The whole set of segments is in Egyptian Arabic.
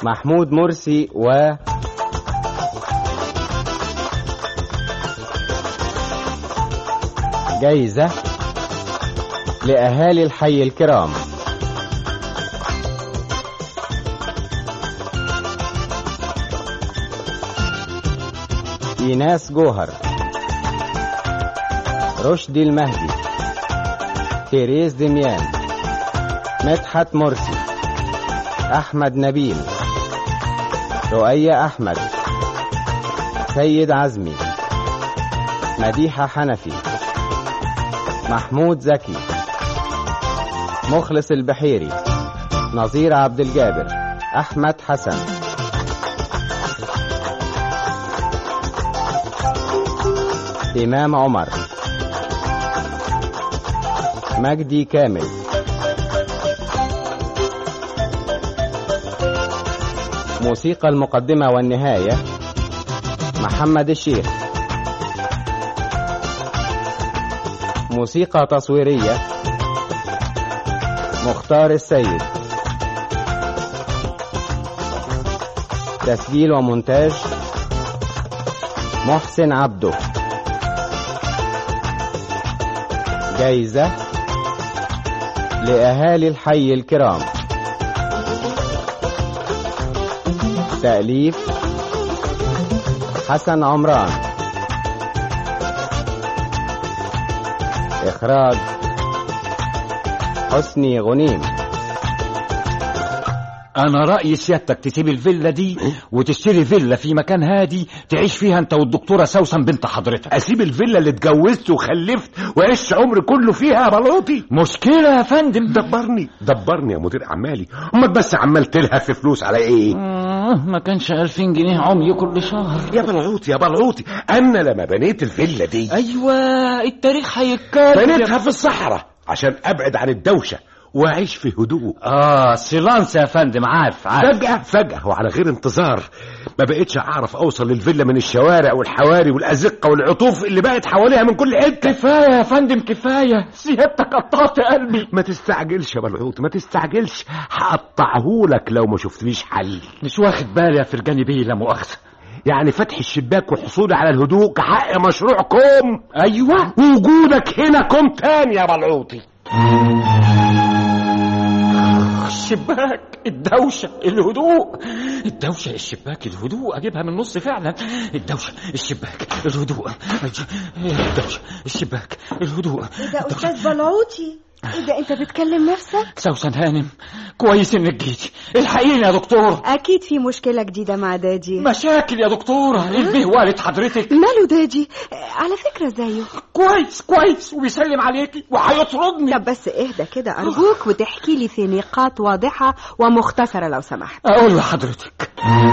محمود مرسي و جايزة لأهالي الحي الكرام إيناس جوهر رشدي المهدي تيريز دميان مدحت مرسي أحمد نبيل رؤية أحمد سيد عزمي مديحة حنفي محمود زكي مخلص البحيري نظير عبد الجابر أحمد حسن إمام عمر مجدي كامل موسيقى المقدمة والنهاية محمد الشيخ موسيقى تصويرية مختار السيد تسجيل ومونتاج محسن عبده جايزة لأهالي الحي الكرام تأليف حسن عمران إخراج حسني غنيم انا رايي سيادتك تسيب الفيلا دي وتشتري فيلا في مكان هادي تعيش فيها انت والدكتوره سوسن بنت حضرتك اسيب الفيلا اللي اتجوزت وخلفت وعشت عمري كله فيها يا بلوطي مشكله يا فندم دبرني دبرني يا مدير اعمالي امك بس عمال تلهف في فلوس على ايه آه ما كانش 2000 جنيه عمي كل شهر يا بلعوطي يا بلعوطي انا لما بنيت الفيلا دي ايوه التاريخ هيتكلم بنيتها في الصحراء عشان ابعد عن الدوشه واعيش في هدوء اه سيلانس يا فندم عارف عارف فجأة فجأة وعلى غير انتظار ما بقتش أعرف أوصل للفيلا من الشوارع والحواري والأزقة والعطوف اللي بقت حواليها من كل حتة كفايه يا فندم كفايه سيادتك قطعت قلبي ما تستعجلش يا بلعوط ما تستعجلش هقطعهولك لو ما شفتليش حل مش واخد بالي يا فرجاني بيه لا مؤاخذه يعني فتح الشباك وحصولي على الهدوء كحق مشروعكم ايوه وجودك هنا كم تاني يا بلعوطي الشباك الدوشة الهدوء الدوشة الشباك الهدوء أجيبها من النص فعلا الدوشة الشباك الهدوء الدوشة الشباك الهدوء ده استاذ بلعوطي ايه ده انت بتكلم نفسك سوسن هانم كويس انك جيتي الحقيني يا دكتور اكيد في مشكله جديده مع دادي مشاكل يا دكتورة البيه والد حضرتك ماله دادي على فكره زيه كويس كويس وبيسلم عليكي وهيطردني طب بس اهدى كده ارجوك وتحكي لي في نقاط واضحه ومختصره لو سمحت اقول لحضرتك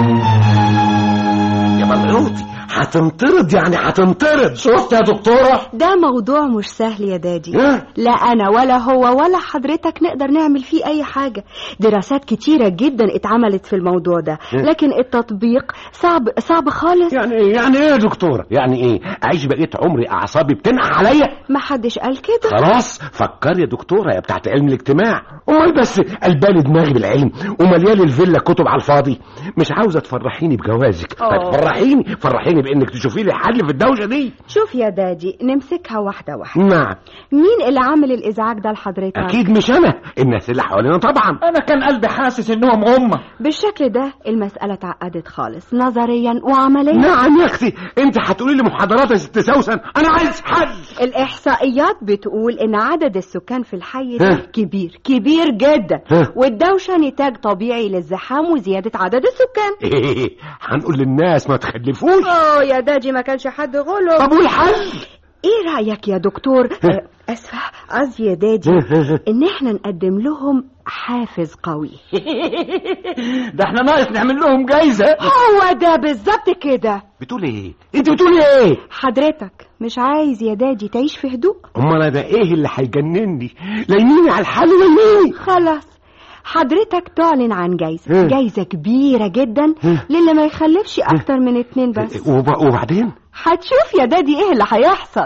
يا بلعوطي هتنطرد يعني هتنطرد شفت يا دكتورة ده موضوع مش سهل يا دادي إيه؟ لا انا ولا هو ولا حضرتك نقدر نعمل فيه اي حاجه دراسات كتيره جدا اتعملت في الموضوع ده لكن التطبيق صعب صعب خالص يعني ايه يعني ايه يا دكتورة يعني ايه اعيش بقيت عمري اعصابي بتنقع عليا ما حدش قال كده خلاص فكر يا دكتورة يا بتاعت علم الاجتماع امال بس قلبالي دماغي بالعلم ومليان الفيلا كتب على الفاضي مش عاوزة تفرحيني بجوازك أوه. طيب فرحيني فرحيني بانك تشوفي لي حل في الدوشة دي شوف يا دادي نمسكها واحده واحده نعم مين اللي عامل الازعاج ده لحضرتك اكيد مش انا الناس اللي حوالينا طبعا انا كان قلبي حاسس انهم هم بالشكل ده المساله اتعقدت خالص نظريا وعمليا نعم يا اختي انت هتقولي لي محاضرات يا ست سوسن انا عايز حل الإحصائيات بتقول إن عدد السكان في الحي ها. ده كبير كبير جدا ها. والدوشة نتاج طبيعي للزحام وزيادة عدد السكان ايه هنقول للناس ما تخلفوش أوه يا داجي ما كانش حد غلب طب والحل إيه رأيك يا دكتور آه، أسفة قصدي يا دادي إن إحنا نقدم لهم حافز قوي ده احنا ناقص نعمل لهم جايزة هو ده بالظبط كده بتقول ايه انت بتقولي ايه حضرتك مش عايز يا دادي تعيش في هدوء امال ده ايه اللي هيجنني ليميني على الحل ليميني خلاص حضرتك تعلن عن جايزة ها. جايزة كبيرة جدا للي ما يخلفش أكتر من اتنين بس وب- وبعدين هتشوف يا دادي ايه اللي هيحصل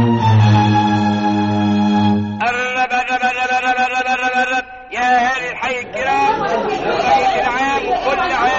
قرب قرب قرب قرب قرب قرب قرب يا اهل الحي الكرام الرئيس العام وكل عام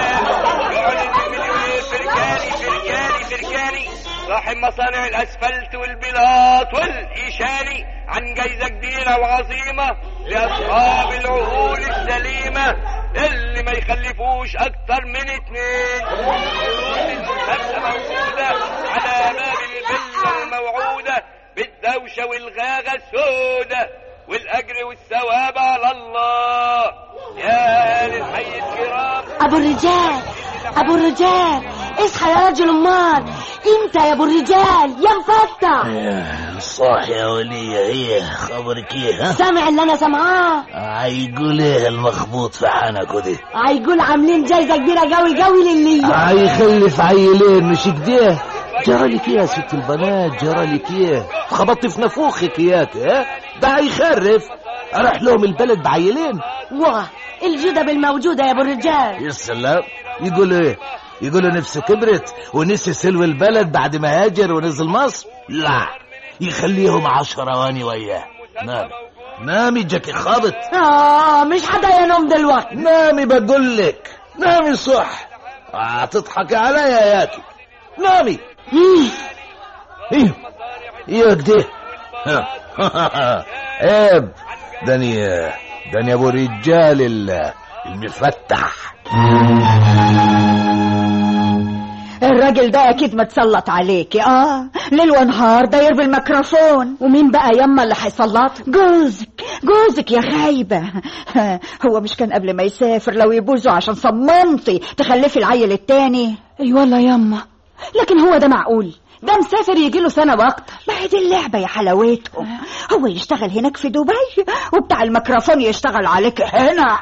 صاحب مصانع الاسفلت والبلاط والإشاري عن جايزة كبيرة وعظيمة لأصحاب العقول السليمة اللي ما يخلفوش أكتر من اتنين شروط المسابقة موجودة على باب الفيلا الموعودة بالدوشة والغاغة السودة والأجر والثواب على الله يا أهل الحي الكرام ابو الرجال ابو الرجال اصحى يا رجل امال انت يا ابو الرجال يا مفتح صاح يا ولية هي خبرك ايه ها سامع اللي انا سامعاه هيقول ايه المخبوط في حنكه دي هيقول عاملين جايزه كبيره قوي قوي للي هيخلف عيلين مش كده جرالك ايه يا ست البنات جرالك ايه خبطت في نفوخك اياك ها ده هيخرف اروح لهم البلد بعيلين واه الجدب الموجوده يا ابو الرجال يا سلام يقول ايه يقولوا نفسه كبرت ونسي سلو البلد بعد ما هاجر ونزل مصر لا يخليهم عشرة واني وياه نامي نامي جاكي خابط اه مش حدا ينوم دلوقتي نامي بقول لك نامي صح هتضحكي عليا ياكي نامي ايه ايه كده ها. عيب داني داني ابو رجال ال- المفتح الراجل ده اكيد متسلط عليكي اه ليل ونهار داير بالميكروفون ومين بقى يما اللي هيسلط جوزك جوزك يا خايبه هو مش كان قبل ما يسافر لو يبوزه عشان صممتي تخلفي العيل التاني اي والله يما لكن هو ده معقول ده مسافر يجي له سنه واكتر ما هي دي اللعبه يا حلاوتهم هو يشتغل هناك في دبي وبتاع الميكروفون يشتغل عليك هنا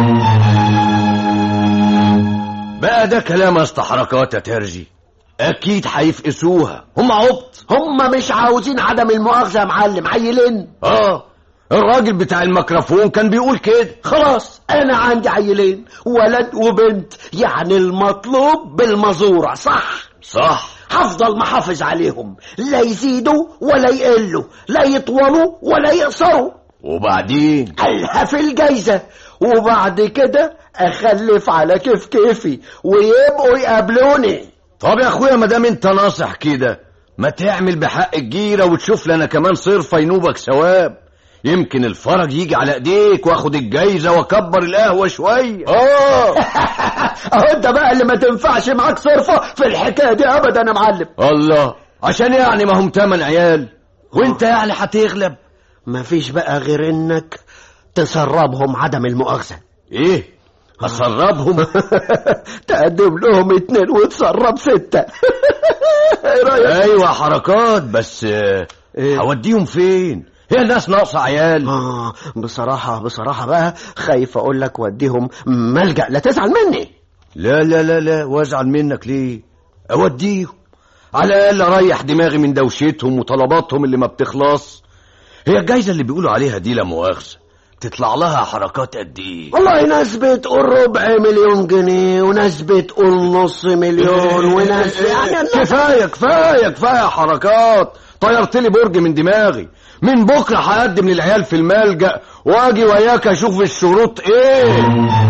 بقى ده كلام اسطى حركات يا ترجي اكيد هيفقسوها هم عبط هم مش عاوزين عدم المؤاخذة يا معلم عيلين اه الراجل بتاع الميكروفون كان بيقول كده خلاص انا عندي عيلين ولد وبنت يعني المطلوب بالمزورة صح صح هفضل محافظ عليهم لا يزيدوا ولا يقلوا لا يطولوا ولا يقصروا وبعدين قالها في الجايزة وبعد كده اخلف على كيف كيفي ويبقوا يقابلوني طب يا اخويا ما دام انت ناصح كده ما تعمل بحق الجيرة وتشوف لنا كمان صرفة ينوبك ثواب يمكن الفرج يجي على ايديك واخد الجايزة واكبر القهوة شوية اه اهو انت بقى اللي ما تنفعش معاك صرفة في الحكاية دي ابدا يا معلم الله عشان يعني ما هم تمن عيال وانت يعني هتغلب مفيش بقى غير انك تسربهم عدم المؤاخذة ايه اسربهم تقدم لهم اتنين وتسرب ستة ايه رأيك؟ ايوه حركات بس آه، إيه؟ هوديهم فين هي الناس ناقصة عيال آه بصراحة بصراحة بقى خايف أقول لك وديهم ملجأ لا تزعل مني لا لا لا لا وازعل منك ليه اوديهم على الاقل اريح دماغي من دوشتهم وطلباتهم اللي ما بتخلص هي الجايزه اللي بيقولوا عليها دي لا مؤاخذه تطلع لها حركات قد ايه والله ناس بتقول ربع مليون جنيه وناس بتقول نص مليون وناس يعني الناس- كفايه كفايه كفايه حركات طيرت لي برج من دماغي من بكره هقدم للعيال في الملجأ واجي وياك اشوف الشروط ايه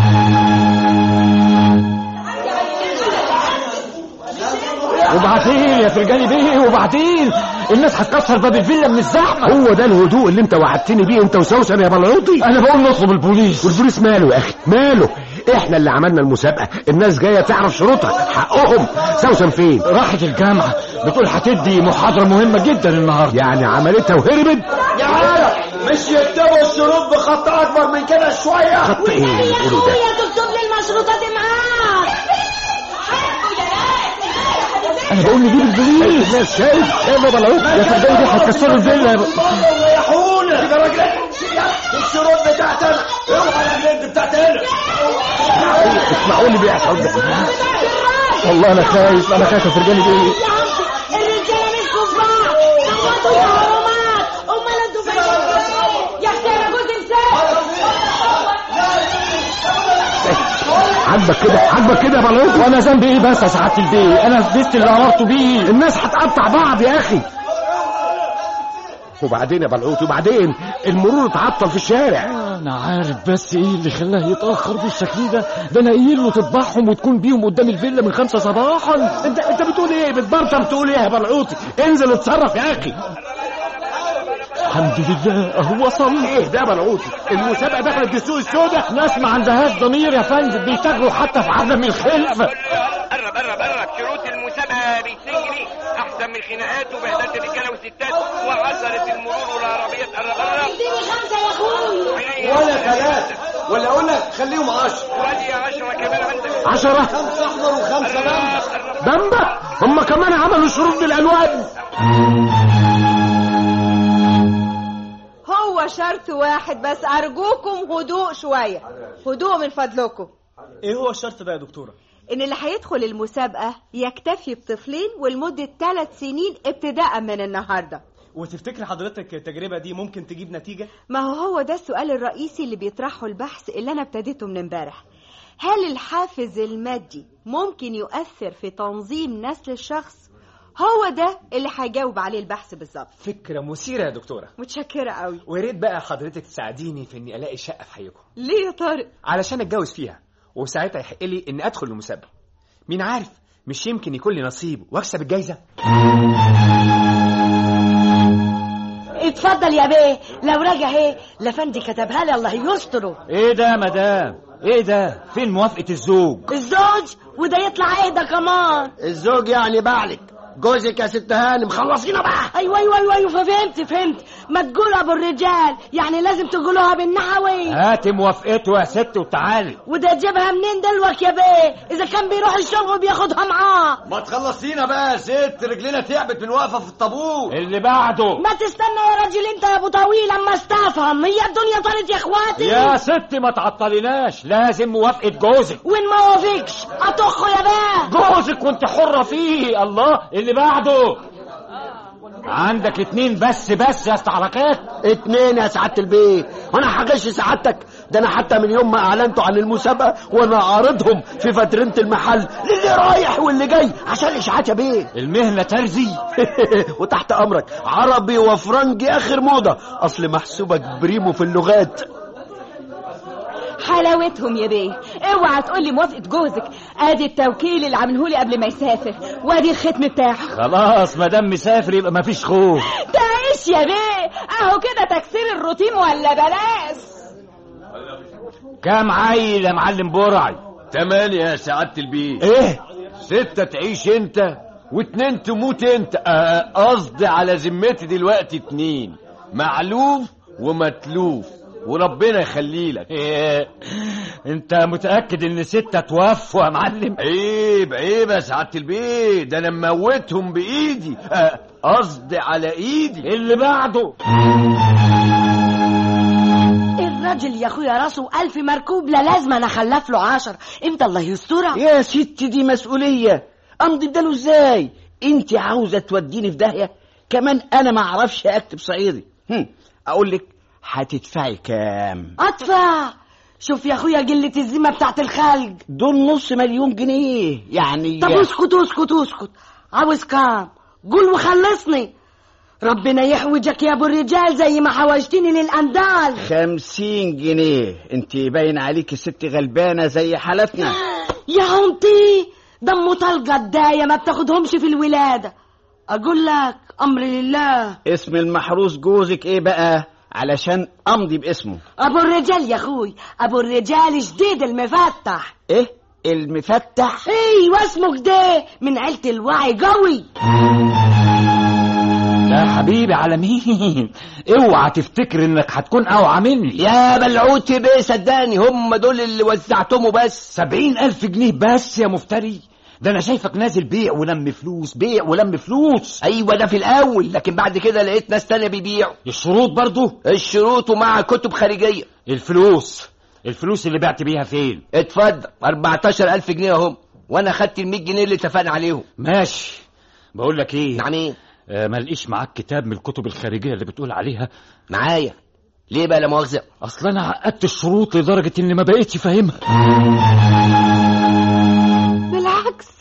وبعدين يا فرجاني بيه وبعدين الناس هتكسر باب الفيلا من الزحمه هو ده الهدوء اللي انت وعدتني بيه انت وسوسن يا بلعوطي انا بقول نطلب البوليس والبوليس ماله يا اخي ماله احنا اللي عملنا المسابقة الناس جاية تعرف شروطها حقهم سوسن فين راحت الجامعه بتقول هتدي محاضره مهمه جدا النهارده يعني عملتها وهربت يا عالم مش يكتبوا الشروط بخط اكبر من كده شويه خط ايه اللي بتقوله ده تكتب لي المشروطات معاك انا بقول نجيب البوليس الناس شايف شايف يا بلعوطي يا فرجاني بيه هتكسروا الفيلا يا ب- ريحونا كده راجل الشروط بتاعتنا اوعى يا جد بتاعتنا اسمعوا اللي بيحصل ده والله انا خايف انا خايف يا فرجاني بيه الرجاله مش كفار صوتوا يا حرمات امال انتوا فين يا اختي انا جوزي مسافر عاجبك كده عاجبك كده يا بلعوطي وانا ذنبي ايه بس يا سعاده البيه انا لبست اللي امرته بيه الناس هتقطع بعض يا اخي وبعدين يا بلعوت وبعدين المرور اتعطل في الشارع انا عارف بس ايه اللي خلاه يتاخر بالشكل ده ده انا قايل له تذبحهم وتكون بيهم قدام الفيلا من خمسة صباحا انت انت بتقول ايه بتبرطم بتقول ايه يا بلعوتي انزل اتصرف يا اخي الحمد لله اهو وصل ايه ده يا بلعوتي المسابقه دخلت في السوق السوداء ناس ما عندهاش ضمير يا فندم بيتاجروا حتى في عدم الخلفه قرب قرب قرب شروط المسابقة ب 2 جنيه أحسن من خناقات وبهدلة الرجالة والستات وعثرة المرور والعربيات قرب قرب اديني خمسة يا اخوي ولا ثلاثة ولا اقول لك خليهم عشرة وادي يا عشرة كمان عندك عشرة خمسة احمر وخمسة بامبا بامبا هم كمان عملوا شروط بالالوان هو شرط واحد بس أرجوكم هدوء شوية هدوء من فضلكم ايه هو الشرط بقى يا دكتورة إن اللي هيدخل المسابقة يكتفي بطفلين ولمدة ثلاث سنين ابتداء من النهاردة وتفتكر حضرتك التجربة دي ممكن تجيب نتيجة ما هو هو ده السؤال الرئيسي اللي بيطرحه البحث اللي أنا ابتديته من امبارح هل الحافز المادي ممكن يؤثر في تنظيم نسل الشخص؟ هو ده اللي هيجاوب عليه البحث بالظبط فكرة مثيرة يا دكتورة متشكرة قوي ويا ريت بقى حضرتك تساعديني في اني الاقي شقة في حيكم ليه يا طارق؟ علشان اتجوز فيها وساعتها يحق لي اني ادخل المسابقة مين عارف مش يمكن يكون لي نصيب واكسب الجايزة اتفضل يا بيه لو راجع ايه لفندي كتبها لي الله يستره ايه ده يا مدام ايه ده فين موافقه الزوج الزوج وده يطلع ايه ده كمان الزوج يعني بعلك جوزك يا ست هانم خلصينا بقى ايوه ايوه ايوه ايوه فهمت فهمت ما تقولوا ابو الرجال يعني لازم تقولوها بالنحوي هاتي موافقته يا ست وتعالي وده تجيبها منين دلوك يا بيه اذا كان بيروح الشغل وبياخدها معاه ما تخلصينا بقى يا ست رجلنا تعبت من واقفة في الطابور اللي بعده ما تستنى يا راجل انت يا ابو طويل اما استفهم هي الدنيا طارت يا اخواتي يا ست ما تعطليناش لازم موافقه جوزك وين ما وافقش اطخه يا بيه جوزك وانت حرة فيه الله اللي بعده عندك اتنين بس بس يا استحركات اتنين يا سعادة البيت وانا هغش سعادتك ده انا حتى من يوم ما اعلنتوا عن المسابقة وانا عارضهم في فترة المحل للي رايح واللي جاي عشان اشاعات يا بيه المهنة ترزي وتحت امرك عربي وفرنجي اخر موضة اصل محسوبك بريمو في اللغات حلاوتهم يا بيه اوعى تقول لي موافقه جوزك ادي التوكيل اللي عامله لي قبل ما يسافر وادي الختم بتاعه خلاص ما دام مسافر يبقى مفيش خوف تعيش يا بيه اهو كده تكسير الروتين ولا بلاش كام عيل يا معلم برعي تمانية يا سعادة البيت ايه ستة تعيش انت واتنين تموت انت آه، قصدي على ذمتي دلوقتي اتنين معلوف ومتلوف وربنا يخلي لك إيه. انت متأكد ان ستة توفوا يا معلم عيب عيب يا سعادة البيت ده انا مموتهم بايدي آه، قصدي على ايدي اللي بعده الراجل يا اخويا راسه ألف مركوب لا لازم انا اخلف له عشر امتى الله يسترها يا ستي دي مسؤولية امضي بداله ازاي انت عاوزة توديني في داهية كمان انا ما اعرفش اكتب صعيدي هم. اقول لك هتدفعي كام ادفع شوف يا اخويا قلة الذمة بتاعت الخلق دول نص مليون جنيه يعني طب اسكت اسكت اسكت عاوز كام قول وخلصني ربنا يحوجك يا ابو الرجال زي ما حوجتني للاندال خمسين جنيه انت باين عليك ست غلبانة زي حالتنا يا عمتي دمه طلقة الداية ما بتاخدهمش في الولادة اقول لك امر لله اسم المحروس جوزك ايه بقى علشان امضي باسمه ابو الرجال يا اخوي ابو الرجال جديد المفتح ايه المفتح ايوه اسمه كده من عيلة الوعي قوي لا حبيبي على مين اوعى تفتكر انك هتكون اوعى مني يا بلعوت بيه صدقني هم دول اللي وزعتهم بس سبعين الف جنيه بس يا مفتري ده انا شايفك نازل بيع ولم فلوس بيع ولم فلوس ايوه ده في الاول لكن بعد كده لقيت ناس تانية بيبيعوا الشروط برضو الشروط ومع كتب خارجية الفلوس الفلوس اللي بعت بيها فين اتفضل 14000 جنيه اهم وانا خدت ال 100 جنيه اللي اتفقنا عليهم ماشي بقول لك ايه يعني ايه آه ما لقيش معاك كتاب من الكتب الخارجيه اللي بتقول عليها معايا ليه بقى لا مؤاخذه اصل انا عقدت الشروط لدرجه اني ما بقيتش فاهمها بالعكس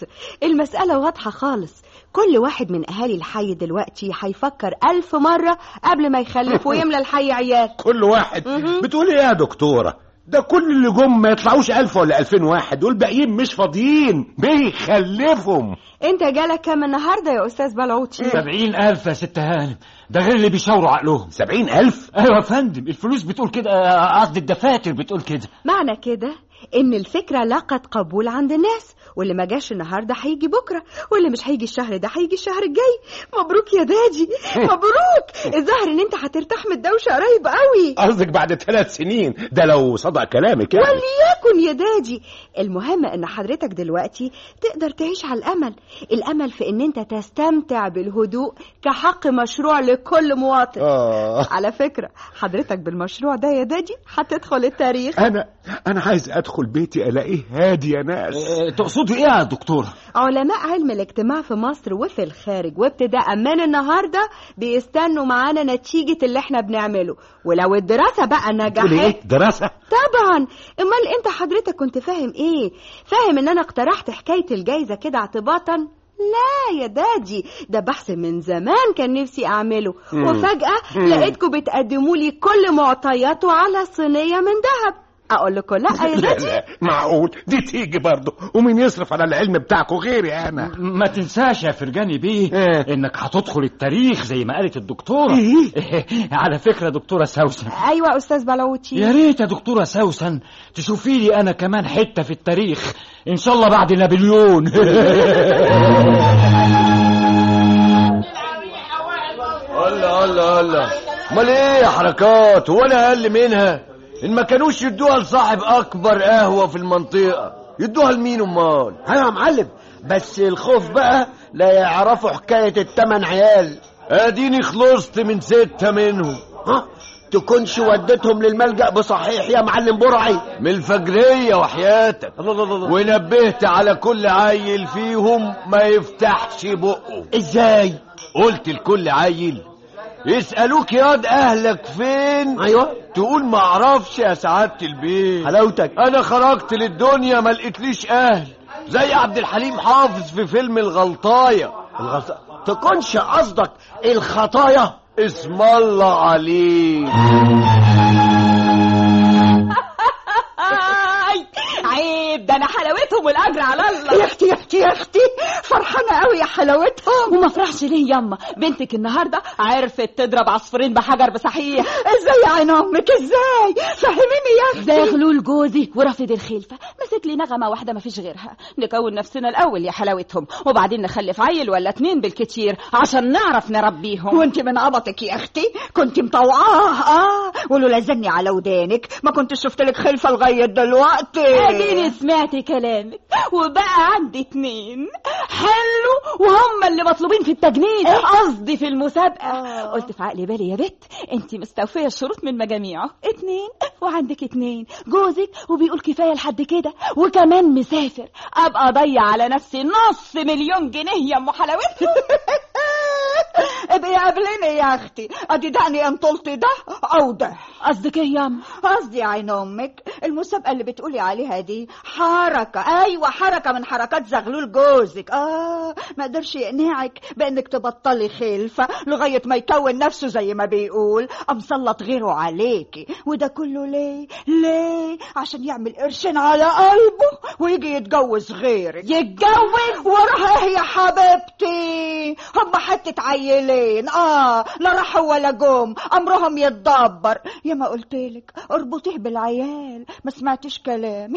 المسألة واضحة خالص كل واحد من أهالي الحي دلوقتي هيفكر ألف مرة قبل ما يخلف ويملى الحي عيال كل واحد بتقول ايه يا دكتورة ده كل اللي جم ما يطلعوش ألف ولا ألفين واحد والباقيين مش فاضيين بيخلفهم انت جالك كام النهاردة يا أستاذ بلعوتي سبعين ألف يا ست هانم ده غير اللي بيشاوروا عقلهم سبعين ألف أيوة يا فندم الفلوس بتقول كده آه، قصدي الدفاتر بتقول كده معنى كده ان الفكرة لاقت قبول عند الناس واللي ما جاش النهاردة هيجي بكرة واللي مش هيجي الشهر ده هيجي الشهر الجاي مبروك يا دادي مبروك الظاهر ان انت هترتاح من الدوشة قريب قوي قصدك بعد ثلاث سنين ده لو صدق كلامك يعني وليكن يا دادي المهم ان حضرتك دلوقتي تقدر تعيش على الامل الامل في ان انت تستمتع بالهدوء كحق مشروع لكل مواطن آه. على فكرة حضرتك بالمشروع ده يا دادي هتدخل التاريخ أنا أنا عايز أدخل بيتي ألاقيه هادي يا ناس تقصدوا إيه يا دكتور؟ علماء علم الاجتماع في مصر وفي الخارج وابتداء من النهارده بيستنوا معانا نتيجة اللي احنا بنعمله ولو الدراسة بقى تقولي نجحت إيه دراسة طبعا امال انت حضرتك كنت فاهم ايه فاهم ان انا اقترحت حكاية الجايزة كده اعتباطا لا يا دادي ده بحث من زمان كان نفسي اعمله مم. وفجأة مم. لقيتكم بتقدموا لي كل معطياته على صينية من ذهب اقول لكم لا يا لا دادي لا معقول دي تيجي برضه ومين يصرف على العلم بتاعكم غيري أنا ما تنساش يا فرجاني بيه انك هتدخل التاريخ زي ما قالت الدكتورة على فكرة دكتورة سوسن ايوه استاذ بلوتي يا ريت يا دكتورة سوسن تشوفي لي انا كمان حتة في التاريخ ان شاء الله بعد نابليون الله الله الله امال ايه يا حركات هو انا اقل منها ان ما كانوش يدوها لصاحب اكبر قهوه في المنطقه يدوها لمين امال ايوه يا معلم بس الخوف بقى لا يعرفوا حكاية التمن عيال اديني خلصت من ستة منهم ها تكونش وديتهم للملجأ بصحيح يا معلم برعي من الفجرية وحياتك ونبهت على كل عيل فيهم ما يفتحش بقه ازاي قلت لكل عيل يسألوك ياض اهلك فين ايوه تقول ما اعرفش يا سعادة البيت حلاوتك انا خرجت للدنيا ما لقيتليش اهل زي عبد الحليم حافظ في فيلم الغلطاية الغلطة تكونش قصدك الخطايا اسم الله عليك آي، عيب ده انا حلاوتهم والاجر على الله يا اختي يا اختي يا اختي فرحانه قوي يا حلاوتهم وما فرحش ليه ياما بنتك النهارده عرفت تضرب عصفورين بحجر بصحيح ازاي يا عين امك ازاي فهميني يا اختي ده غلول جوزي ورافض الخلفه مسك لي نغمه واحده ما فيش غيرها نكون نفسنا الاول يا حلاوتهم وبعدين نخلف عيل ولا اتنين بالكتير عشان نعرف نربيهم وانت من عبطك يا اختي كنت مطوعاه اه ولولا زني على ودانك ما كنت شفت لك خلفه لغايه دلوقتي اديني سمعت كلامك وبقى عندي اتنين حلو وهم اللي مطلوبين في التجنيد قصدي في المسابقه آه. قلت في عقلي بالي يا بت انت مستوفيه الشروط من مجاميعه اتنين وعندك اتنين جوزك وبيقول كفايه لحد كده وكمان مسافر ابقى اضيع على نفسي نص مليون جنيه يا ام حلاوتها ابقي قابليني يا اختي ادي دعني ان طلت ده او ده قصدك ايه يا ام قصدي يا عين امك المسابقه اللي بتقولي عليها دي حركه ايوه حركه من حركات زغلول جوزك اه ما قدرش يقنعك بانك تبطلي خلفه لغايه ما يكون نفسه زي ما بيقول ام سلط غيره عليكي وده كله ليه ليه عشان يعمل قرشين على قلبه ويجي يتجوز غيرك يتجوز وراه ايه يا حبيبتي هم حتة عيلين اه لا راحوا ولا جم امرهم يتدبر يا ما قلتلك اربطيه بالعيال ما سمعتش كلامي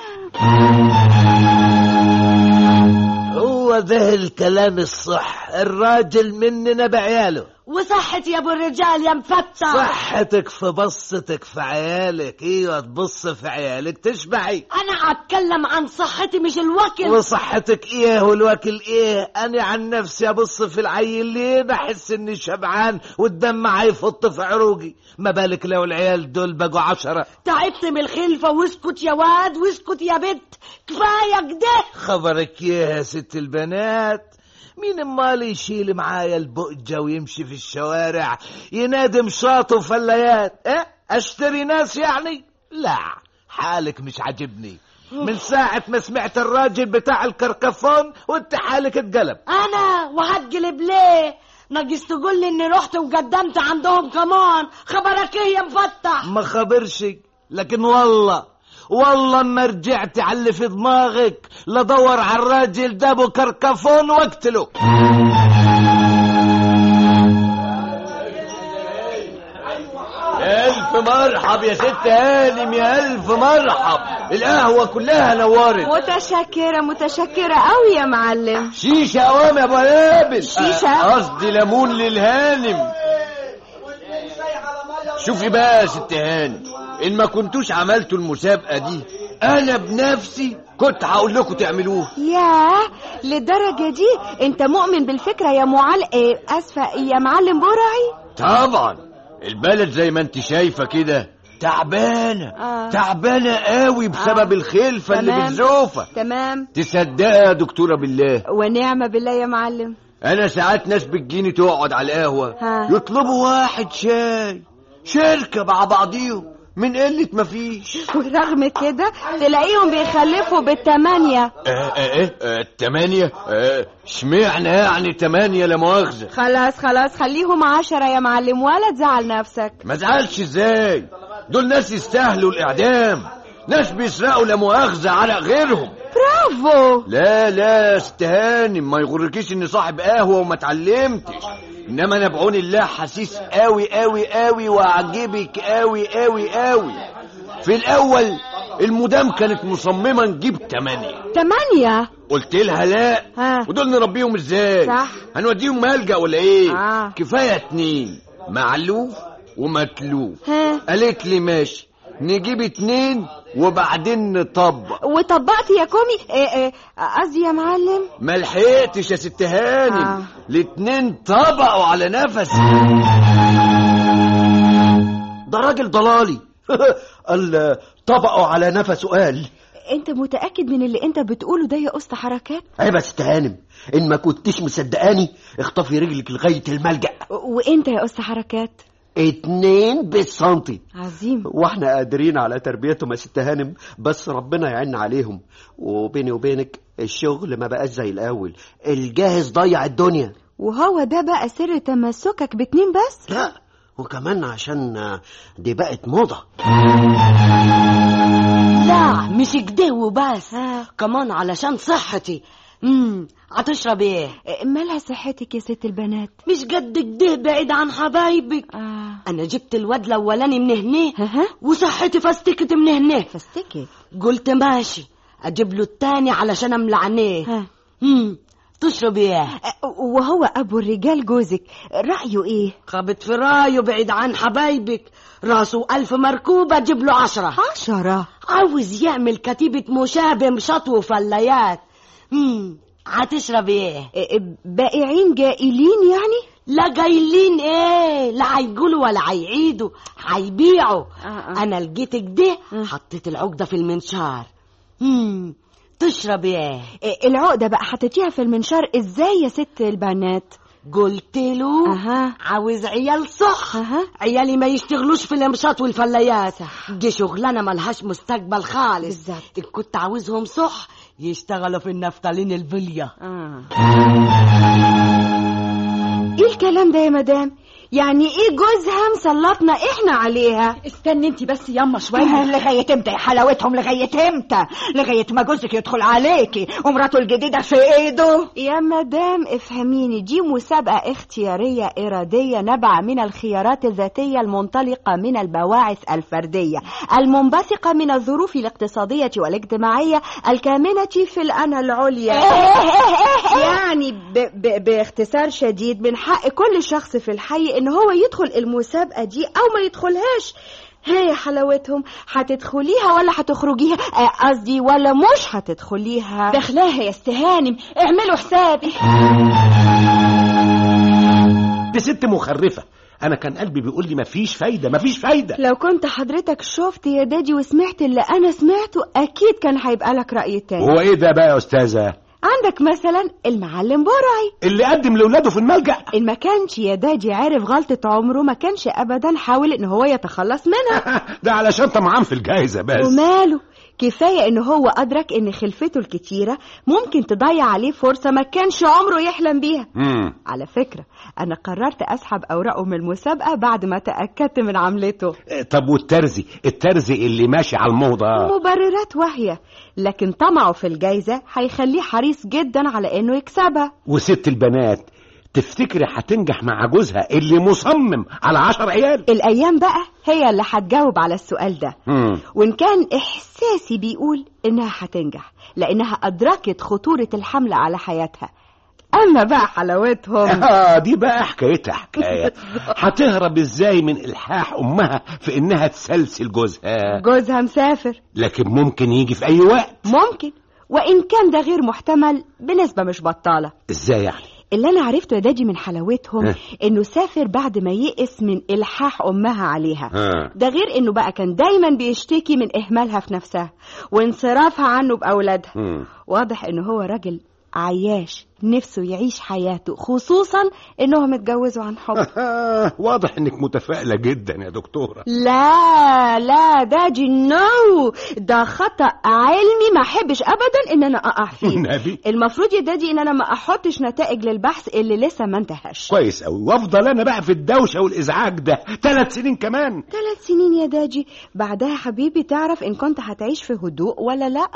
هو ده الكلام الصح الراجل مننا بعياله وصحتي يا ابو الرجال يا مفتح صحتك في بصتك في عيالك ايوه تبص في عيالك تشبعي انا اتكلم عن صحتي مش الوكل وصحتك ايه والوكل ايه انا عن نفسي ابص في العيل ليه بحس اني شبعان والدم هيفط في عروقي ما بالك لو العيال دول بقوا عشرة تعبت من الخلفة واسكت يا واد واسكت يا بت كفاية كده خبرك ايه يا ست البنات مين امال يشيل معايا البؤجة ويمشي في الشوارع ينادي مشاط وفليات اه اشتري ناس يعني لا حالك مش عاجبني من ساعة ما سمعت الراجل بتاع الكركفون وانت حالك اتقلب انا وهتقلب ليه ناقص تقول لي اني رحت وقدمت عندهم كمان خبرك ايه يا مفتح ما خبرش لكن والله والله ما رجعت على اللي في دماغك لدور على الراجل ده ابو كركفون واقتله ألف مرحب يا ست هانم يا ألف مرحب القهوة كلها نورت متشكرة متشكرة قوي يا معلم شيشة قوام يا أبو هابل شيشة؟ قصدي ليمون للهانم شوفي بقى يا ست هانم إن ما كنتوش عملتوا المسابقة دي أنا بنفسي كنت هقول لكم تعملوها ياه للدرجة دي انت مؤمن بالفكرة يا معل إيه اسفة يا معلم برعي طبعا البلد زي ما انت شايفة كده تعبانة آه. تعبانة قوي بسبب آه. الخلفة اللي تمام. بالزوفة تمام تصدقها يا دكتورة بالله ونعمة بالله يا معلم انا ساعات ناس بتجيني تقعد على القهوة ها. يطلبوا واحد شاي شركة مع بعضيهم من قلة مفيش ورغم كده تلاقيهم بيخلفوا بالتمانية اه اه اه اه تمانية اه اشمعنى يعني تمانية لا مؤاخذة خلاص خلاص خليهم عشرة يا معلم ولا تزعل نفسك ما زعلش ازاي دول ناس يستاهلوا الاعدام ناس بيسرقوا لا مؤاخذة على غيرهم برافو لا لا استهانم ما يغركيش اني صاحب قهوة وما اتعلمتش انما انا بعون الله حسيس قوي قوي قوي واعجبك قوي قوي قوي في الاول المدام كانت مصممة نجيب تمانية تمانية قلت لها لا ها. ودول نربيهم ازاي صح. هنوديهم ملجأ ولا ايه آه. كفاية اتنين معلوف ومتلوف ها قالت لي ماشي نجيب اتنين وبعدين نطبق وطبقت يا كومي إيه إيه قصدي يا معلم ما لحقتش يا ست هانم آه. الاتنين طبقوا على نفسي ده راجل ضلالي قال طبقوا على نفسه قال انت متأكد من اللي انت بتقوله ده يا قسط حركات عيب يا ست هانم ان ما كنتش مصدقاني اخطفي رجلك لغايه الملجأ و- وانت يا قسط حركات اتنين بالسنتي عظيم واحنا قادرين على تربيتهم يا ست هانم بس ربنا يعين عليهم وبيني وبينك الشغل ما بقاش زي الاول الجاهز ضيع الدنيا وهو ده بقى سر تمسكك باتنين بس لا وكمان عشان دي بقت موضة لا مش كده وبس كمان علشان صحتي امم هتشرب ايه مالها صحتك يا ست البنات مش قد كده بعيد عن حبايبك آه. انا جبت الواد الاولاني من هنا أها. وصحتي فاستكت من هنا فاستكت قلت ماشي اجيب له التاني علشان املى عينيه ها. امم تشرب ايه أه، وهو ابو الرجال جوزك رايه ايه خبط في رايه بعيد عن حبايبك راسه ألف مركوبة جيب له عشرة عشرة عاوز يعمل كتيبة مشابه مشط وفليات امم هتشرب ايه أه، بائعين جائلين يعني لا جايلين ايه لا هيقولوا ولا هيعيدوا هيبيعوا آه، آه. انا لقيت كده حطيت العقدة في المنشار امم تشرب ايه أه، العقدة بقى حطيتيها في المنشار ازاي يا ست البنات قلت له أها. عاوز عيال صح أها. عيالي ما يشتغلوش في الامشاط والفليات دي شغلانه ملهاش مستقبل خالص بالظبط. ان كنت عاوزهم صح يشتغلوا في النفتالين البليه آه. ايه الكلام ده يا مدام يعني ايه جوزها مسلطنا احنا عليها استني انت بس ياما شويه لغاية امتى يا حلاوتهم لغاية امتى لغاية ما جوزك يدخل عليكي ومراته الجديدة في ايده يا مدام افهميني دي مسابقة اختيارية إرادية نبع من الخيارات الذاتية المنطلقة من البواعث الفردية المنبثقة من الظروف الاقتصادية والاجتماعية الكامنة في الأنا العليا يعني ب ب باختصار شديد من حق كل شخص في الحي إن هو يدخل المسابقة دي أو ما يدخلهاش ها يا حلاوتهم هتدخليها ولا هتخرجيها آه، قصدي ولا مش هتدخليها دخلاها يا استهانم اعملوا حسابي دي ست مخرفة أنا كان قلبي بيقول لي مفيش فايدة مفيش فايدة لو كنت حضرتك شفت يا دادي وسمعت اللي انا سمعته اكيد كان هيبقى لك رأي تاني هو إيه ده بقى يا أستاذة عندك مثلا المعلم برعي اللي قدم لأولاده في الملجأ ان ما كانش يا دادي عارف غلطة عمره ما كانش ابدا حاول ان هو يتخلص منها ده علشان طمعان في الجايزة بس وماله كفاية إن هو أدرك إن خلفته الكتيرة ممكن تضيع عليه فرصة ما كانش عمره يحلم بيها مم. على فكرة أنا قررت أسحب أوراقه من المسابقة بعد ما تأكدت من عملته طب والترزي الترزي اللي ماشي على الموضة مبررات واهية لكن طمعه في الجايزة هيخليه حريص جدا على إنه يكسبها وست البنات تفتكري هتنجح مع جوزها اللي مصمم على عشر عيال الأيام بقى هي اللي هتجاوب على السؤال ده مم. وإن كان إحساسي بيقول إنها هتنجح لأنها أدركت خطورة الحمل على حياتها أما بقى حلاوتهم اه دي بقى حكايتها حكايه هتهرب ازاي من الحاح امها في انها تسلسل جوزها جوزها مسافر لكن ممكن يجي في اي وقت ممكن وإن كان ده غير محتمل بنسبة مش بطالة ازاي يعني اللي أنا عرفته يا دادي من حلاوتهم ها. إنه سافر بعد ما يئس من إلحاح أمها عليها ها. ده غير إنه بقى كان دايما بيشتكي من إهمالها في نفسها وانصرافها عنه بأولادها مم. واضح إنه هو راجل عياش نفسه يعيش حياته خصوصا إنهم اتجوزوا عن حب واضح انك متفائله جدا يا دكتوره لا لا ده جنو ده خطأ علمي ما احبش ابدا ان انا اقع فيه نبي المفروض يا دادي ان انا ما احطش نتائج للبحث اللي لسه ما انتهاش كويس قوي وافضل انا بقى في الدوشه والازعاج ده ثلاث سنين كمان ثلاث سنين يا داجي بعدها حبيبي تعرف ان كنت هتعيش في هدوء ولا لا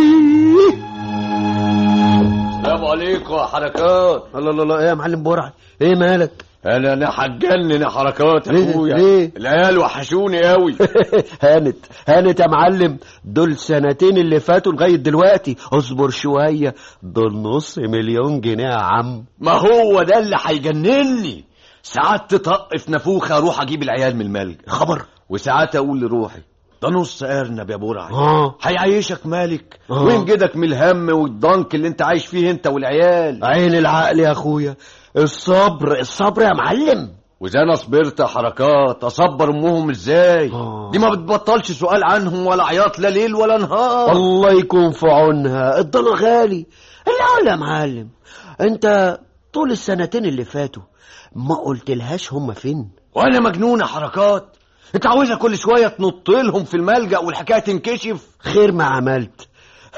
السلام عليكم يا حركات الله الله الله ايه يا معلم برع ايه مالك انا انا هتجنن يا حركات يا ليه؟ اخويا ليه؟ العيال وحشوني قوي هانت هانت يا معلم دول سنتين اللي فاتوا لغايه دلوقتي اصبر شويه دول نص مليون جنيه يا عم ما هو ده اللي هيجنني ساعات تطق في نافوخه اروح اجيب العيال من الملجأ خبر وساعات اقول لروحي ده نص ارنب يا برعي اه هيعيشك مالك آه. وين جدك من الهم والضنك اللي انت عايش فيه انت والعيال عين العقل يا اخويا الصبر الصبر يا معلم واذا انا صبرت يا حركات اصبر امهم ازاي آه. دي ما بتبطلش سؤال عنهم ولا عياط لا ليل ولا نهار الله يكون في عونها الضنا غالي الاول يا معلم انت طول السنتين اللي فاتوا ما قلتلهاش هم فين وانا مجنون يا حركات انت عاوزها كل شويه تنط لهم في الملجأ والحكايه تنكشف خير ما عملت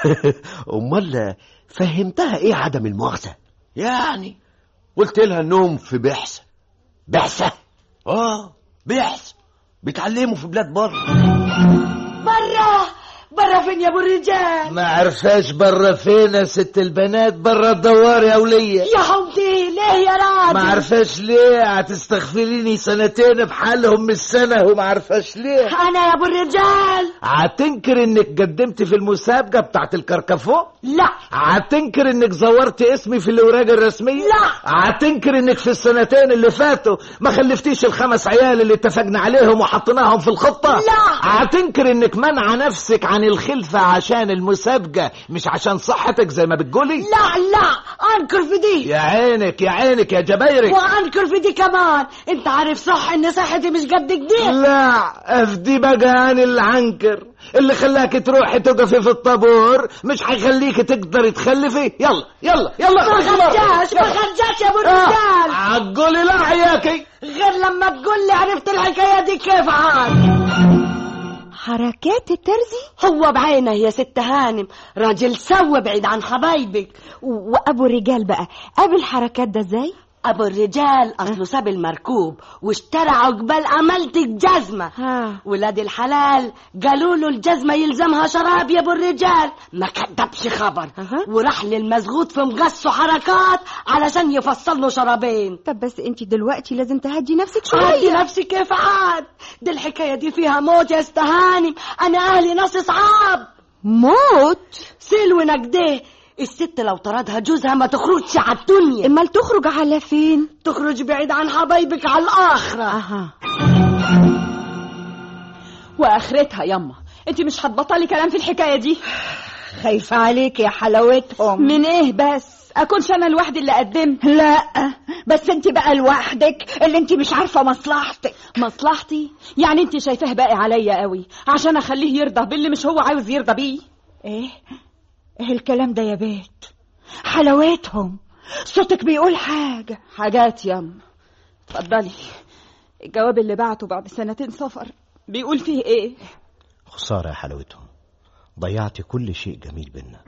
امال فهمتها ايه عدم المؤاخذه يعني قلت لها انهم في بعثه بعثه اه بعث بيتعلموا في بلاد بره برا برا فين يا ابو الرجال ما عرفاش برا فين يا ست البنات برا الدوار يا ولية يا حمدي ليه يا راجل ما عرفاش ليه هتستغفريني سنتين بحالهم من السنة وما عرفاش ليه انا يا ابو الرجال هتنكر انك قدمت في المسابقة بتاعت الكركفو لا هتنكر انك زورت اسمي في الاوراق الرسمية لا. هتنكر انك في السنتين اللي فاتوا ما خلفتيش الخمس عيال اللي اتفقنا عليهم وحطيناهم في الخطة لا. هتنكر انك منع نفسك عن الخلفة عشان المسابقة مش عشان صحتك زي ما بتقولي لا لا انكر في دي يا عينك يا عينك يا جبايرك وانكر في دي كمان انت عارف صح ان صحتي مش قد كده لا افدي بقى انا اللي عنكر اللي خلاك تروحي تقفي في الطابور مش هيخليك تقدري تخلفي يلا يلا يلا ما خرجاش ما خرجاش يا ابو الرجال عقولي لا حياكي غير لما تقول لي عرفت الحكايه دي كيف عاد حركات الترزي هو بعينه يا ست هانم راجل سوى بعيد عن حبايبك و- وابو الرجال بقى قابل حركات ده ازاي ابو الرجال اصله ساب المركوب واشترى عقبال عملتك جزمه ها ولاد الحلال قالوا له الجزمه يلزمها شراب يا ابو الرجال ما كدبش خبر أها. وراح للمزغوط في مقصه حركات علشان يفصل له شرابين طب بس انت دلوقتي لازم تهدي نفسك عادي شويه نفسي كيف عاد دي الحكايه دي فيها موت يا استهانم انا اهلي ناس صعاب موت سلوى نجديه الست لو طردها جوزها ما تخرجش على الدنيا امال تخرج على فين تخرج بعيد عن حبايبك على الاخره اها واخرتها يما انت مش هتبطلي كلام في الحكايه دي خايفة عليك يا حلاوتهم من ايه بس اكونش انا لوحدي اللي قدمت لا بس انت بقى لوحدك اللي انت مش عارفة مصلحتك مصلحتي يعني انت شايفاه باقي عليا قوي عشان اخليه يرضى باللي مش هو عاوز يرضى بيه ايه ايه الكلام ده يا بيت حلاوتهم صوتك بيقول حاجة حاجات يما اتفضلي الجواب اللي بعته بعد سنتين سفر بيقول فيه ايه خسارة يا حلاوتهم ضيعت كل شيء جميل بينا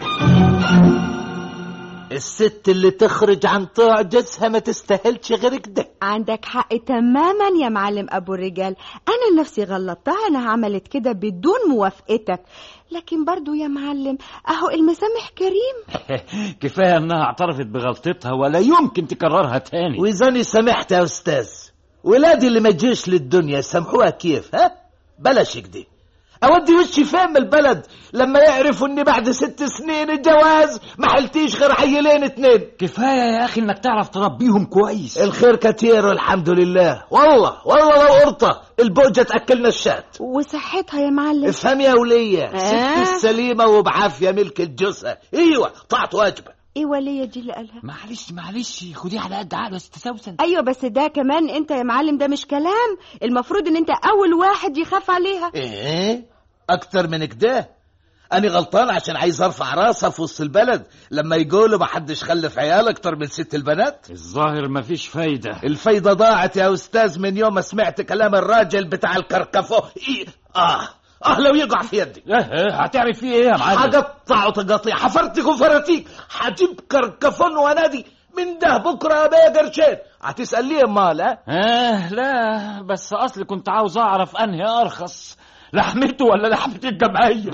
الست اللي تخرج عن طاع جوزها ما تستاهلش غير كده عندك حق تماما يا معلم ابو الرجال انا نفسي غلطتها انا عملت كده بدون موافقتك لكن برضو يا معلم اهو المسامح كريم كفايه انها اعترفت بغلطتها ولا يمكن تكررها تاني وإذا سامحت يا أستاذ ولادي اللي ما جيش للدنيا سامحوها كيف ها بلاش كده أودي وشي فين من البلد لما يعرفوا إني بعد ست سنين الجواز ما حلتيش غير عيلين اتنين كفايه يا اخي انك تعرف تربيهم كويس الخير كتير والحمد لله والله والله لو قرطة البوجة تأكلنا الشات وصحتها يا معلم افهم يا ولية آه. ست السليمة وبعافية ملك الجثة ايوه طاعت واجبة ايه ولية دي اللي قالها معلش معلش خديه على قد عقله يا ست سوسن ايوه بس ده كمان انت يا معلم ده مش كلام المفروض ان انت اول واحد يخاف عليها ايه اكتر من كده انا غلطان عشان عايز ارفع راسها في وسط البلد لما يقولوا ما حدش خلف عيال اكتر من ست البنات الظاهر مفيش فايده الفايدة ضاعت يا استاذ من يوم ما سمعت كلام الراجل بتاع الكركفو إيه؟ اه اه لو يقع في يدي اه هتعمل فيه ايه يا معلم هقطعه تقاطيع حفرتك وفرتيك هجيب كركفون ونادي من ده بكره يا بيه قرشين هتسال ليه امال ها اه لا بس اصلي كنت عاوز اعرف انهي ارخص لحمته ولا لحمه الجمعيه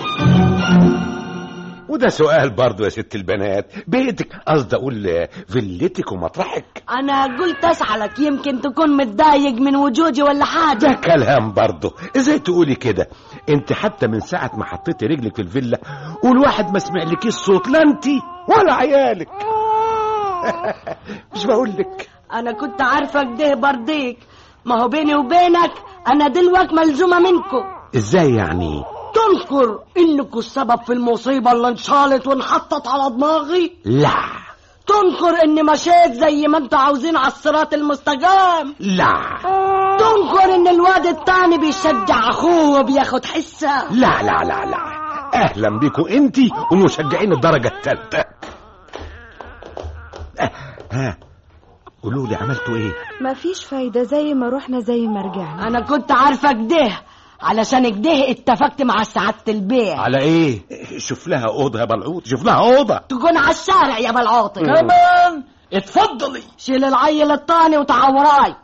وده سؤال برضه يا ست البنات بيتك قصدي اقول فيلتك ومطرحك انا قلت اسالك يمكن تكون متضايق من وجودي ولا ده حاجه كلام برضه ازاي تقولي كده انت حتى من ساعه ما حطيتي رجلك في الفيلا والواحد ما سمعلكيش صوت لا انت ولا عيالك مش بقول لك انا كنت عارفه كده برضيك ما هو بيني وبينك انا دلوقت ملزومه منكم ازاي يعني تنكر انكم السبب في المصيبه اللي انشالت وانحطت على دماغي لا تنكر اني مشيت زي ما انتوا عاوزين على الصراط المستقيم لا تنكر ان الواد التاني بيشجع اخوه وبياخد حسه لا لا لا لا اهلا بيكم انت ومشجعين الدرجه الثالثه ها قولوا لي عملتوا ايه مفيش فايدة زي ما رحنا زي ما رجعنا انا كنت عارفه كده علشان كده اتفقت مع سعاده البيع على ايه شوف لها اوضه يا بلعوط شوف لها اوضه تكون على الشارع يا بلعاطي كمان اتفضلي شيل العيل التاني وتعوراي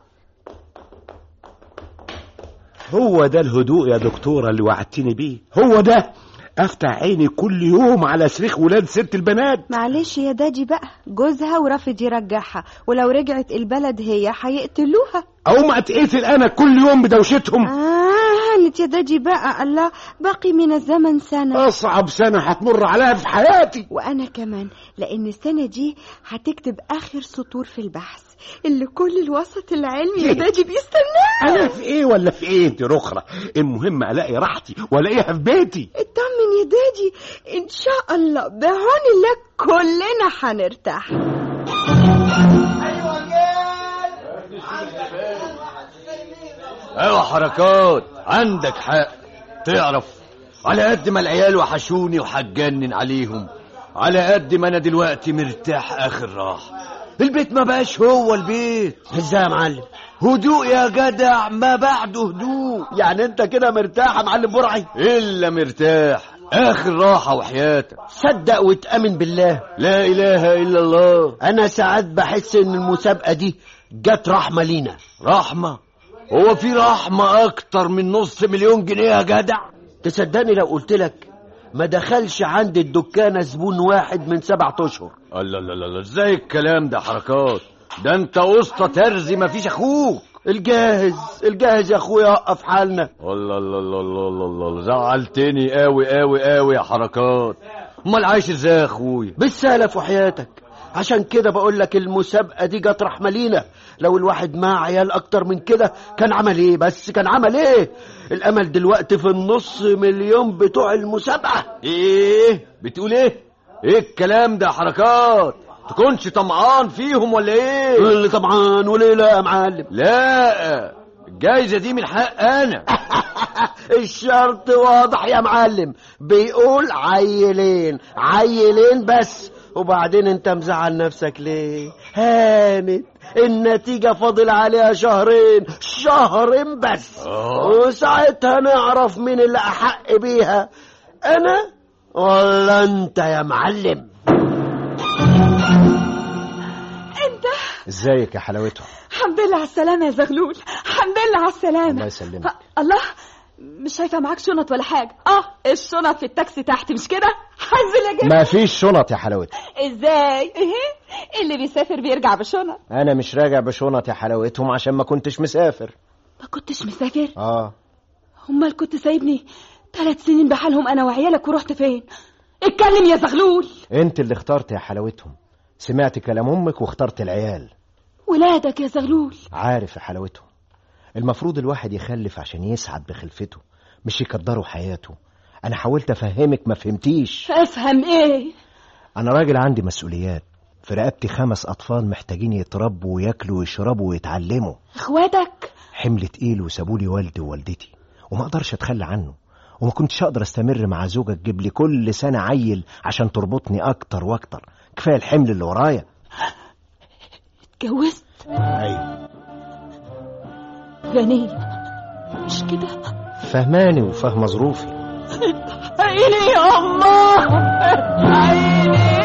هو ده الهدوء يا دكتورة اللي وعدتني بيه هو ده افتح عيني كل يوم على صريخ ولاد ست البنات معلش يا دادي بقى جوزها ورافض يرجعها ولو رجعت البلد هي هيقتلوها او ما اتقتل انا كل يوم بدوشتهم آه هانت يا دادي بقى الله باقي من الزمن سنة اصعب سنة هتمر عليها في حياتي وأنا كمان لأن السنة دي هتكتب آخر سطور في البحث اللي كل الوسط العلمي يا دادي بيستناه انا في ايه ولا في ايه انت رخرة المهم الاقي راحتي والاقيها في بيتي اطمن يا دادي إن شاء الله بعون الله كلنا هنرتاح ايوه حركات عندك حق تعرف على قد ما العيال وحشوني وحجنن عليهم على قد ما انا دلوقتي مرتاح اخر راحه البيت ما بقاش هو البيت ازاي يا معلم هدوء يا جدع ما بعده هدوء يعني انت كده مرتاح يا معلم برعي الا مرتاح اخر راحه وحياتك صدق وتامن بالله لا اله الا الله انا ساعات بحس ان المسابقه دي جت رحمه لينا رحمه هو في رحمه اكتر من نص مليون جنيه يا جدع تصدقني لو قلت لك ما دخلش عند الدكانة زبون واحد من سبعة اشهر الله الله الله ازاي الكلام ده حركات ده انت وسطى ترزي ما فيش اخوك الجاهز الجاهز يا اخويا وقف حالنا الله الله الله الله الله الله, الله. زعلتني قوي قوي قوي يا حركات امال عايش ازاي يا اخويا بالسهلة في حياتك عشان كده بقول لك المسابقة دي جت رحمة لينا لو الواحد معاه عيال أكتر من كده كان عمل إيه بس كان عمل إيه الأمل دلوقتي في النص مليون بتوع المسابقة ايه بتقول ايه ايه الكلام ده يا حركات تكونش طمعان فيهم ولا ايه اللي طبعا وليه لا يا معلم لا الجايزة دي من حق انا الشرط واضح يا معلم بيقول عيلين عيلين بس وبعدين انت مزعل نفسك ليه هانت النتيجة فاضل عليها شهرين شهرين بس وساعتها نعرف مين اللي أحق بيها أنا ولا انت يا معلم انت ازيك يا حلاوتهم الحمد لله على السلامة يا زغلول الحمد لله على السلامة الله يسلمك ه- الله مش شايفة معاك شنط ولا حاجة اه الشنط في التاكسي تحت مش كده حنزل اجيب ما فيش شنط يا حلاوتهم ازاي ايه اللي بيسافر بيرجع بشنط انا مش راجع بشنط يا حلاوتهم عشان ما كنتش مسافر ما كنتش مسافر اه امال كنت سايبني ثلاث سنين بحالهم انا وعيالك ورحت فين اتكلم يا زغلول انت اللي اخترت يا حلاوتهم سمعت كلام امك واخترت العيال ولادك يا زغلول عارف يا حلاوتهم المفروض الواحد يخلف عشان يسعد بخلفته مش يقدروا حياته انا حاولت افهمك ما فهمتيش افهم ايه انا راجل عندي مسؤوليات في رقبتي خمس اطفال محتاجين يتربوا وياكلوا ويشربوا ويتعلموا اخواتك حمل تقيل وسابولي والدي ووالدتي وما اقدرش اتخلى عنه وما كنتش اقدر استمر مع زوجة تجيب لي كل سنة عيل عشان تربطني اكتر واكتر كفاية الحمل اللي ورايا اتجوزت ايوه غنية مش كده فهماني وفاهمة ظروفي عيني يا الله عيني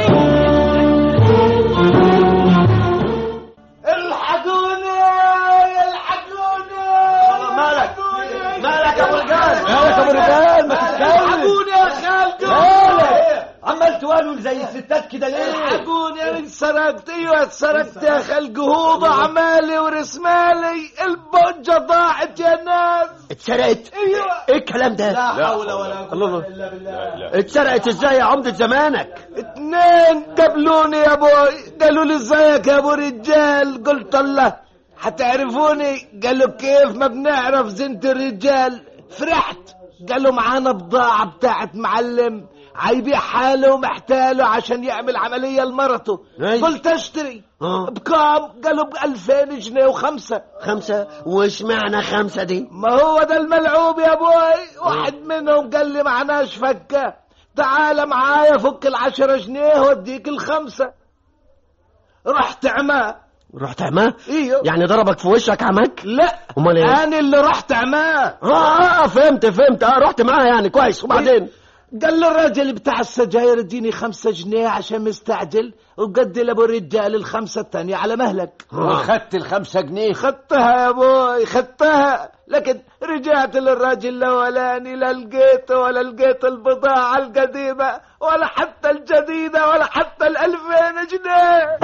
الحقوني الحقوني مالك مالك يا ابو رجال مالك يا أبو رجال؟ ما تتكلم. الحقوني يا خالد مالك؟ عمال توالول زي الستات كده ليه؟ الحقوني انا انسرقت ايوه اتسرقت يا خلق هوضة عمالي ورسمالي البوجة ضاعت يا ناس اتسرقت ايوه ايه الكلام ده لا حول ولا قوة الا بالله اتسرقت ازاي يا عمدة زمانك اتنين قابلوني يا ابوي قالوا لي ازيك يا ابو رجال قلت الله هتعرفوني قالوا كيف ما بنعرف زنت الرجال فرحت قالوا معانا بضاعة بتاعت معلم هيبيع حاله ومحتاله عشان يعمل عملية لمرته أي. قلت اشتري آه. بكام قالوا بألفين جنيه وخمسة خمسة وش معنى خمسة دي ما هو ده الملعوب يا ابوي واحد منهم قال لي معناش فكة تعال معايا فك العشرة جنيه واديك الخمسة رحت عماه رحت عماه ايوه يعني ضربك في وشك عمك لا امال ايه انا اللي رحت عماه اه اه آه، فهمت فهمت اه رحت معاه يعني كويس وبعدين قال له الراجل بتاع السجاير اديني خمسة جنيه عشان مستعجل وقد لابو الرجال الخمسة التانية على مهلك واخدت الخمسة جنيه خدتها يا ابوي خدتها لكن رجعت للراجل الاولاني لا لقيته ولا لقيت البضاعة القديمة ولا حتى الجديدة ولا حتى الألفين جنيه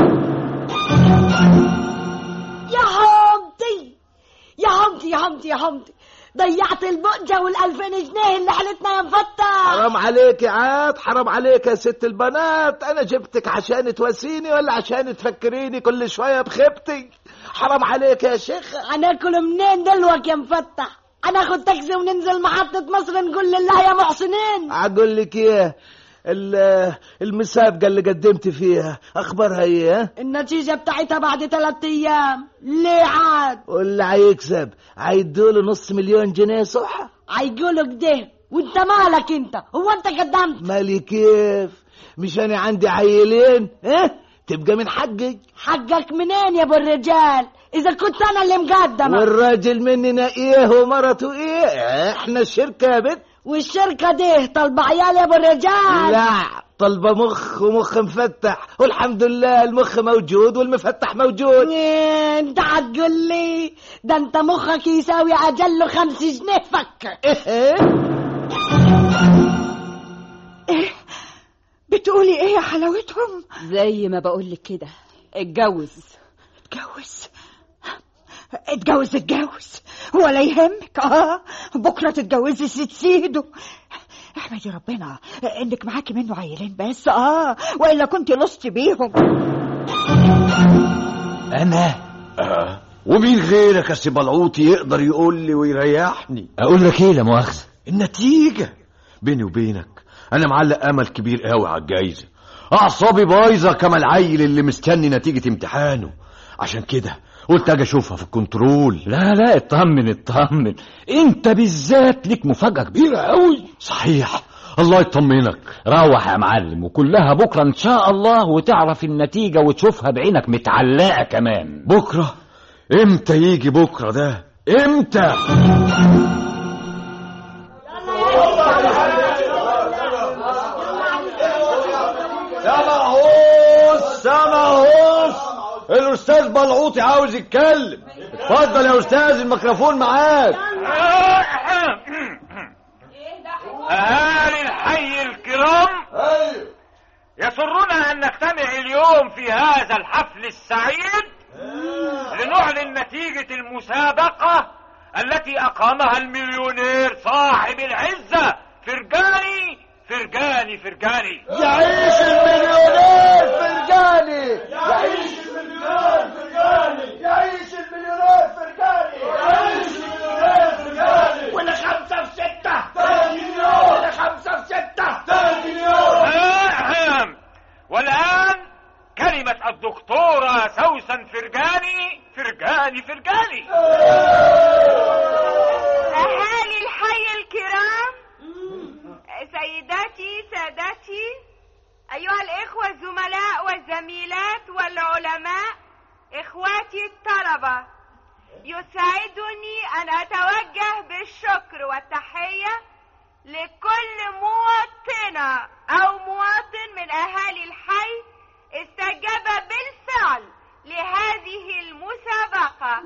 يا حمدي يا حمدي يا حمدي يا حمدي ضيعت البقجة والألفين جنيه اللي حلتنا يا مفتح حرام عليك يا عاد حرام عليك يا ست البنات انا جبتك عشان تواسيني ولا عشان تفكريني كل شوية بخيبتي حرام عليك يا شيخ هناكل منين دلوك يا مفتح هناخد تاكسي وننزل محطة مصر نقول لله يا محسنين اقول لك ايه ال- المسابقة اللي قدمت فيها اخبارها ايه ها؟ النتيجة بتاعتها بعد ثلاثة أيام ليه عاد واللي هيكسب هيدوله نص مليون جنيه صح هيقولوا كده وانت مالك انت هو انت قدمت مالي كيف مش انا عندي عيلين ها تبقى من حقي حقك منين يا ابو الرجال اذا كنت انا اللي مقدمة والراجل مننا ايه ومرته ايه احنا الشركة يا بنت والشركة دي طالبة عيال يا ابو الرجال لا طلبة مخ ومخ مفتح والحمد لله المخ موجود والمفتح موجود إيه، انت هتقول لي ده انت مخك يساوي اجل خمس جنيه فك ايه بتقولي ايه يا حلاوتهم زي ما بقولك كده اتجوز اتجوز اتجوز اتجوز ولا يهمك اه بكره تتجوزي ست سيدو احمدي ربنا انك معاكي منه عيلين بس اه والا كنت لصتي بيهم انا آه. ومين غيرك يا سي بلعوطي يقدر يقول لي ويريحني اقول لك ايه لا مؤاخذه النتيجة بيني وبينك أنا معلق أمل كبير قوي على الجايزة أعصابي بايظة كما العيل اللي مستني نتيجة امتحانه عشان كده قلت أجي أشوفها في الكنترول لا لا اطمن اطمن انت بالذات ليك مفاجاه كبيره قوي صحيح الله يطمنك روح يا معلم وكلها بكره ان شاء الله وتعرف النتيجه وتشوفها بعينك متعلقه كمان بكرة إمتى يجي بكرة ده إمتى سامع هوس الاستاذ بلعوطي عاوز يتكلم اتفضل يا استاذ الميكروفون معاك أهالي الحي الكرام يسرنا أن نجتمع اليوم في هذا الحفل السعيد لنعلن نتيجة المسابقة التي أقامها المليونير صاحب العزة فرجاني فرجاني فرجاني يعيش المليونير فرجاني يعيش المليونير فرجاني يعيش المليونير فرجاني يعيش المليونير فرجاني ولا خمسة في ستة مليون ولا خمسة في ستة مليون أهم. والآن كلمة الدكتورة سوسن فرجاني فرجاني فرجاني أهالي الحي الكرام سيداتي سادتي أيها الإخوة الزملاء والزميلات والعلماء إخواتي الطلبة يسعدني أن أتوجه بالشكر والتحية لكل مواطنة أو مواطن من أهالي الحي استجاب بالفعل لهذه المسابقة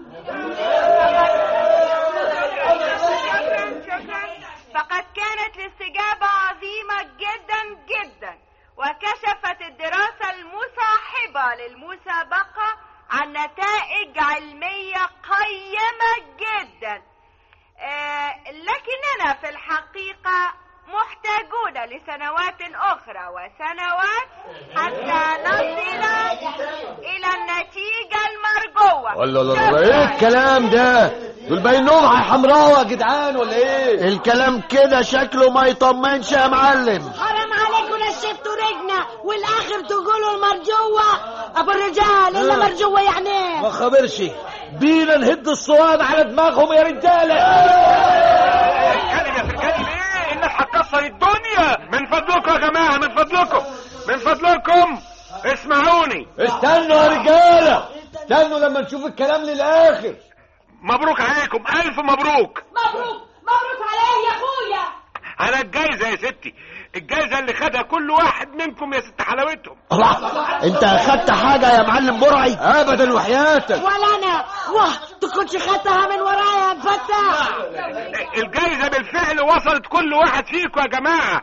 شكرا شكرا فقد كانت الاستجابة عظيمة جدا جدا وكشفت الدراسة المصاحبة للمسابقة عن نتائج علمية قيمة جدا آه، لكننا في الحقيقة محتاجون لسنوات أخرى وسنوات حتى نصل إلى النتيجة المرجوة ولا لا لا ايه الكلام ده دول باينهم حمراء يا جدعان ولا ايه الكلام كده شكله ما يطمنش يا معلم حرام عليكم نشفتوا رجنا والاخر تقولوا المرجوة ابو الرجال الا مرجوة يعني إيه؟ ما خبرش بينا نهد الصوان على دماغهم يا رجاله اتكلم يا فرجاني ليه انك هتكسر الدنيا من فضلكم يا جماعة من فضلكم من فضلكم اسمعوني استنوا يا رجاله استنوا لما نشوف الكلام للاخر مبروك عليكم الف مبروك مبروك مبروك عليا يا اخويا على الجايزة يا ستي الجايزة اللي خدها كل واحد منكم يا ست حلاوتهم انت اخدت حاجة يا معلم برعي ابدا وحياتك ولا انا واه تكونش خدتها من ورايا يا فتح الجايزة بالفعل وصلت كل واحد فيكم يا جماعة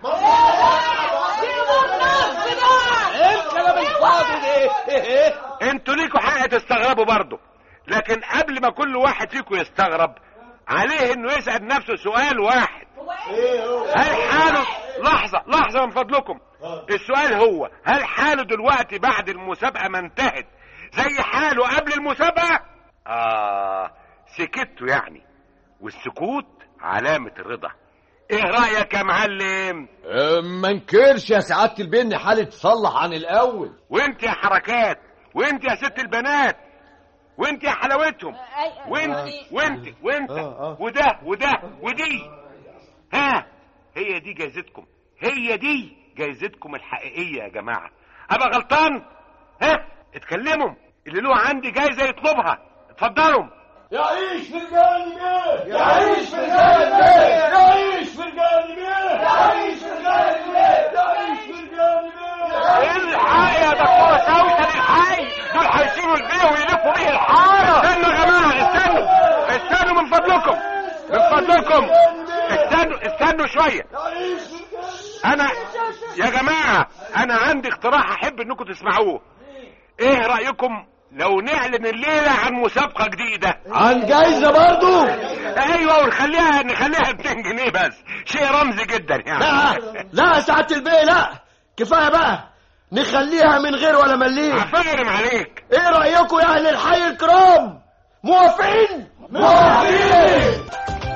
ايه الكلام الفاضي ده انتوا ليكوا حق تستغربوا برضه لكن قبل ما كل واحد فيكم يستغرب عليه انه يسأل نفسه سؤال واحد هل حاله لحظة لحظة من فضلكم السؤال هو هل حاله دلوقتي بعد المسابقة ما انتهت زي حاله قبل المسابقة اه سكتوا يعني والسكوت علامة الرضا ايه رأيك يا معلم اه، ما انكرش يا سعاده البن حالة تصلح عن الاول وانت يا حركات وانت يا ست البنات وانت يا حلاوتهم وانت وانت وانت وده وده ودي ها هي دي جايزتكم هي دي جايزتكم الحقيقية يا جماعة ابقى غلطان ها اتكلموا اللي له عندي جايزة يطلبها اتفضلوا يعيش فرجاني بيه يعيش فرجاني بيه يعيش فرجاني بيه يعيش فرجاني بيه يعيش فرجاني بيه الحق يا دكتور سوسن الحق دول هيشيلوا البيه ويلفوا بيه الحارة استنوا يا جماعة استنوا استنوا من فضلكم من فضلكم استنوا استنوا شوية انا يا جماعة انا عندي اقتراح احب انكم تسمعوه ايه رأيكم لو نعلن الليلة عن مسابقة جديدة عن جايزة برضو ايوه ونخليها نخليها 200 جنيه بس شيء رمزي جدا يعني لا لا يا سعادة البيه لا كفاية بقى نخليها من غير ولا مليم عفارم عليك ايه رأيكم يا اهل الحي الكرام موافقين موافقين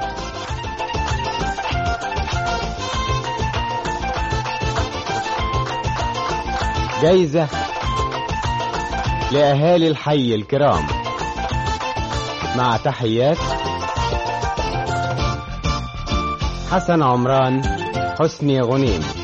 جايزة لأهالي الحي الكرام مع تحيات حسن عمران حسني غنيم